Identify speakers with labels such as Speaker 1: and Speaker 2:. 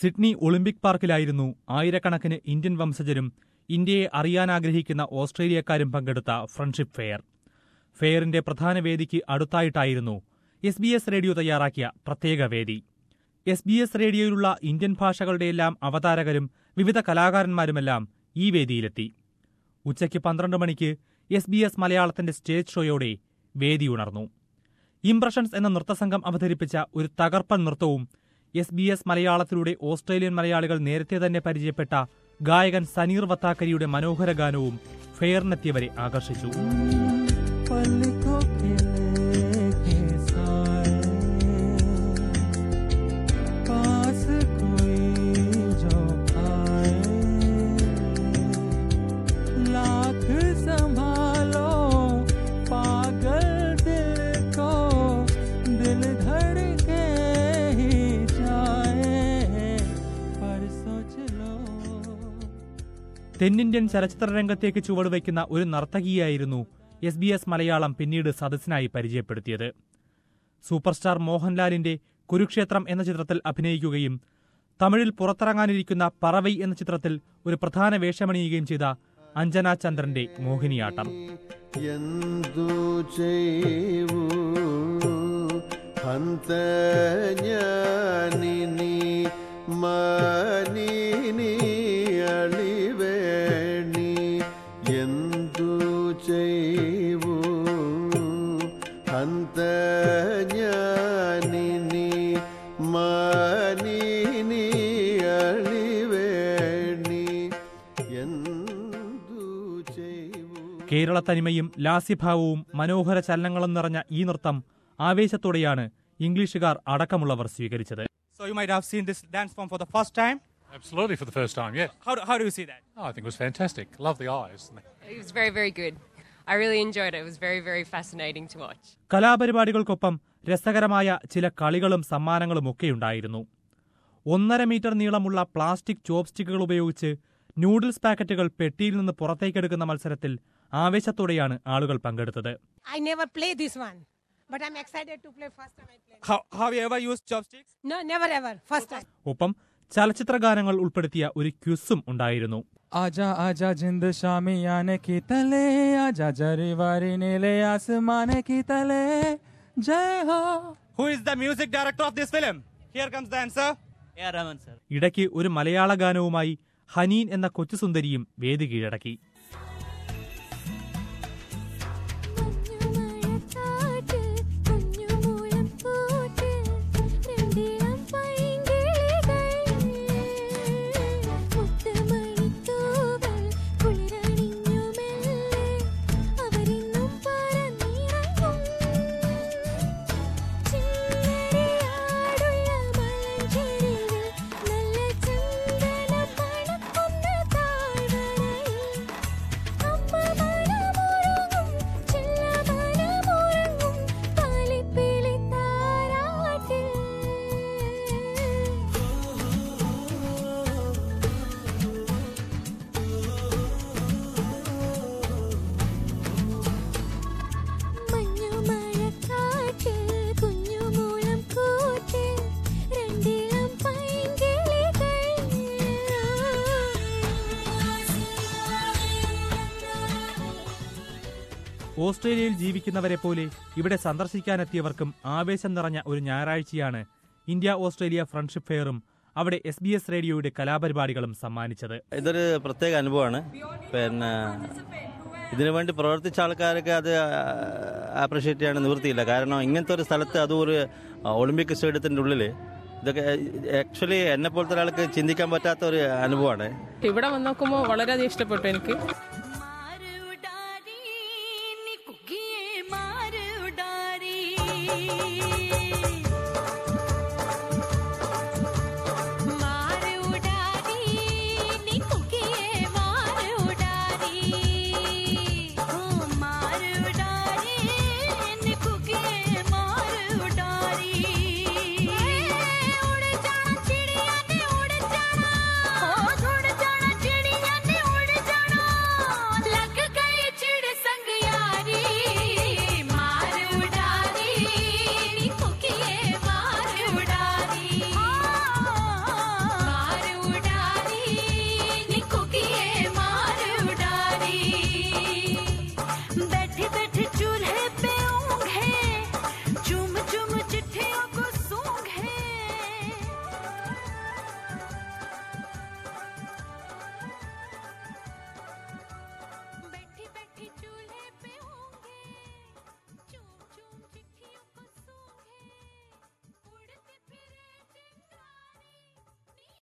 Speaker 1: Sydney Olympic പാർക്കിലായിരുന്നു ആയിരക്കണക്കിന് Indian വംശജരും ഇന്ത്യയെ അറിയാനാഗ്രഹിക്കുന്ന ഓസ്ട്രേലിയക്കാരും പങ്കെടുത്ത ഫ്രണ്ട്ഷിപ്പ് ഫെയർ ഫെയറിന്റെ പ്രധാന വേദിക്ക് അടുത്തായിട്ടായിരുന്നു എസ് ബി എസ് റേഡിയോ തയ്യാറാക്കിയ പ്രത്യേക വേദി എസ് ബി എസ് റേഡിയോയിലുള്ള ഇന്ത്യൻ ഭാഷകളുടെയെല്ലാം അവതാരകരും വിവിധ കലാകാരന്മാരുമെല്ലാം ഈ വേദിയിലെത്തി ഉച്ചയ്ക്ക് പന്ത്രണ്ട് മണിക്ക് എസ് ബി എസ് മലയാളത്തിന്റെ സ്റ്റേജ് ഷോയോടെ വേദി ഉണർന്നു ഇംപ്രഷൻസ് എന്ന നൃത്തസംഘം അവതരിപ്പിച്ച ഒരു തകർപ്പൻ നൃത്തവും എസ് ബി എസ് മലയാളത്തിലൂടെ ഓസ്ട്രേലിയൻ മലയാളികൾ നേരത്തെ തന്നെ പരിചയപ്പെട്ട ഗായകൻ സനീർ വത്താക്കരിയുടെ മനോഹര ഗാനവും ഫെയറിനെത്തിയവരെ ആകർഷിച്ചു
Speaker 2: पलकों के लेके साए पास कोई जो आए लाख संभालो पागल दिल को दिल धड़ के ही जाए पर सोच लो
Speaker 1: തെന്നിന്ത്യൻ ചലച്ചിത്ര രംഗത്തേക്ക് ചുവടുവയ്ക്കുന്ന ഒരു നർത്തകിയായിരുന്നു എസ് ബി എസ് മലയാളം പിന്നീട് സദസ്സിനായി പരിചയപ്പെടുത്തിയത് സൂപ്പർ സ്റ്റാർ മോഹൻലാലിന്റെ കുരുക്ഷേത്രം എന്ന ചിത്രത്തിൽ അഭിനയിക്കുകയും തമിഴിൽ പുറത്തിറങ്ങാനിരിക്കുന്ന പറവൈ എന്ന ചിത്രത്തിൽ ഒരു പ്രധാന വേഷമണിയുകയും ചെയ്ത അഞ്ജന ചന്ദ്രന്റെ മോഹിനിയാട്ടം
Speaker 3: ಎಂದು ಚೈವು ಹಂತ ಜ್ಞಾನಿನಿ ಮಾನಿನಿ ಅಳಿವೇಣಿ ಎಂದು ಚೈವು ಹಂತ ಜ್ಞಾನಿನಿ ಮಾನಿನಿ ಅಳಿವೇಣಿ ಎಂದು ಚೈವು
Speaker 1: കേരള തനിമയും ലാസ്യഭാവവും മനോഹര ചലനങ്ങളും നിറഞ്ഞ ഈ നൃത്തം ആവേശത്തോടെയാണ് ഇംഗ്ലീഷുകാർ അടക്കമുള്ളവർ സ്വീകരിച്ചത്
Speaker 4: So you might have seen this dance form for the first time.
Speaker 5: Absolutely, for the first time, yes.
Speaker 4: How do, how do you see that?
Speaker 5: Oh, I think it was fantastic. Love the eyes.
Speaker 6: It was very, very good. I really enjoyed it. It was very, very fascinating to watch.
Speaker 1: കലാപരിപാടികൾക്കൊപ്പം രസകരമായ ചില കളികളും സമ്മാനങ്ങളും ഒക്കെയുണ്ടായിരുന്നു ഒന്നര metre നീളമുള്ള plastic ചോപ്സ്റ്റിക്കുകൾ ഉപയോഗിച്ച് noodles പാക്കറ്റുകൾ പെട്ടിയിൽ നിന്ന് പുറത്തേക്കെടുക്കുന്ന മത്സരത്തിൽ ആവേശത്തോടെയാണ് ആളുകൾ പങ്കെടുത്തത്
Speaker 7: I never play this one, but I'm excited to play first time I play.
Speaker 4: How, have you ever used chopsticks?
Speaker 7: No, never ever. First time.
Speaker 1: ഒപ്പം ചലച്ചിത്ര ഗാനങ്ങൾ ഉൾപ്പെടുത്തിയ ഒരു ക്യുസും ഉണ്ടായിരുന്നു
Speaker 2: आजा आजा जिंद शामी आने की तले आजा जरीवारी नीले आसमान की तले जय हो
Speaker 4: Who is the music director of this film? Here comes the answer.
Speaker 8: A.R. Rahman, sir.
Speaker 1: ഇടയ്ക്ക് ഒരു മലയാള ഗാനവുമായി ഹനീൻ എന്ന കൊച്ചുസുന്ദരിയും വേദി കീഴടക്കി
Speaker 9: മഞ്ഞുമഴക്കാറ്റ് കുഞ്ഞുമൂലം പൂറ്റ് രണ്ടിളം പൈങ്കിളികൾ മുത്തുമണിത്തൂവൽ കുളിരണിഞ്ഞു മെല്ലെ അവരിന്നും പറന്നിറങ്ങും ചില്ലരയാടുള്ള മലഞ്ചെരിവിൽ നല്ല ചന്ദന മണക്കുന്ന താഴ്വരയിൽ അമ്മ മനമുറങ്ങും ചെല്ലമനമുറങ്ങും പാലിപ്പിളി താരാട്ടിൽ മഞ്ഞുമഴക്കാറ്റ് കുഞ്ഞുമൂലം കൂട്ട് രണ്ടിളം പൈങ്കിളികൾ
Speaker 1: ഓസ്ട്രേലിയയിൽ ജീവിക്കുന്നവരെ പോലെ ഇവിടെ സന്ദർശിക്കാനെത്തിയവർക്കും ആവേശം നിറഞ്ഞ ഒരു ഞായറാഴ്ചയാണ് ഇന്ത്യ ഓസ്ട്രേലിയ ഫ്രണ്ട്ഷിപ്പ് ഫെയറും അവിടെ എസ് ബി എസ് റേഡിയോയുടെ കലാപരിപാടികളും സമ്മാനിച്ചത്
Speaker 10: ഇതൊരു പ്രത്യേക അനുഭവമാണ് പിന്നെ ഇതിനു വേണ്ടി പ്രവർത്തിച്ച ആൾക്കാരൊക്കെ അത് അപ്രിഷ്യേറ്റ് ചെയ്യാൻ നിവൃത്തിയില്ല കാരണം ഇങ്ങനത്തെ ഒരു സ്ഥലത്ത് അതും ഒരു ഒളിമ്പിക് സ്റ്റേഡിയത്തിൻ്റെ ഉള്ളിൽ ഇതൊക്കെ ആക്ച്വലി എന്നെ പോലത്തെ ഒരാൾക്ക് ചിന്തിക്കാൻ പറ്റാത്ത ഒരു അനുഭവമാണ്
Speaker 11: ഇവിടെ വന്ന് നോക്കുമ്പോൾ വളരെയധികം ഇഷ്ടപ്പെട്ടു എനിക്ക്
Speaker 9: मार उडारी नी कुकिए मार उडारी